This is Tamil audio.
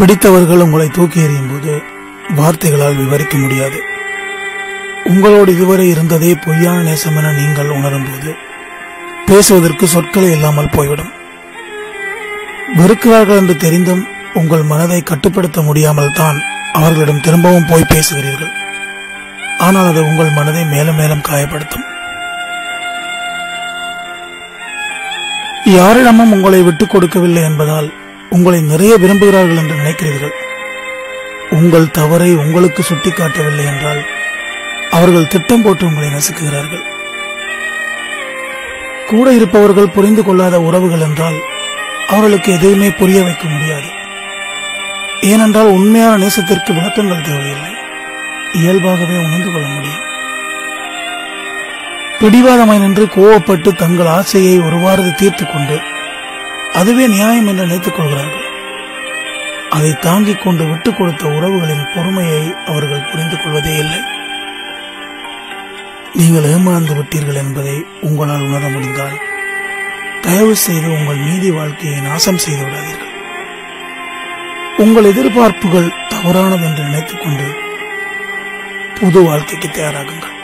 பிடித்தவர்கள் உங்களை தூக்கி எறியும் போது வார்த்தைகளால் விவரிக்க முடியாது உங்களோடு இதுவரை இருந்ததே பொய்யான நேசம் என நீங்கள் உணரும் போது பேசுவதற்கு சொற்களே இல்லாமல் போய்விடும் வெறுக்கிறார்கள் என்று தெரிந்தும் உங்கள் மனதை கட்டுப்படுத்த முடியாமல் தான் அவர்களிடம் திரும்பவும் போய் பேசுகிறீர்கள் ஆனால் அது உங்கள் மனதை மேலும் மேலும் காயப்படுத்தும் யாரிடமும் உங்களை விட்டுக் கொடுக்கவில்லை என்பதால் உங்களை நிறைய விரும்புகிறார்கள் என்று நினைக்கிறீர்கள் உங்கள் தவறை உங்களுக்கு சுட்டிக்காட்டவில்லை என்றால் அவர்கள் திட்டம் போட்டு உங்களை நசுக்குகிறார்கள் கூட இருப்பவர்கள் புரிந்து கொள்ளாத உறவுகள் என்றால் அவர்களுக்கு எதையுமே புரிய வைக்க முடியாது ஏனென்றால் உண்மையான நேசத்திற்கு விளக்கங்கள் தேவையில்லை இயல்பாகவே உணர்ந்து கொள்ள முடியும் பிடிவாதமாய் நின்று கோவப்பட்டு தங்கள் ஆசையை ஒருவாறு தீர்த்துக் கொண்டு அதுவே நியாயம் என்று நினைத்துக் கொள்கிறார்கள் அதை தாங்கிக் கொண்டு விட்டுக் கொடுத்த உறவுகளின் பொறுமையை அவர்கள் புரிந்து கொள்வதே இல்லை நீங்கள் ஏமாந்து விட்டீர்கள் என்பதை உங்களால் உணர முடிந்தால் தயவு செய்து உங்கள் மீதி வாழ்க்கையை நாசம் செய்து விடாதீர்கள் உங்கள் எதிர்பார்ப்புகள் தவறானது என்று நினைத்துக் கொண்டு புது வாழ்க்கைக்கு தயாராகுங்கள்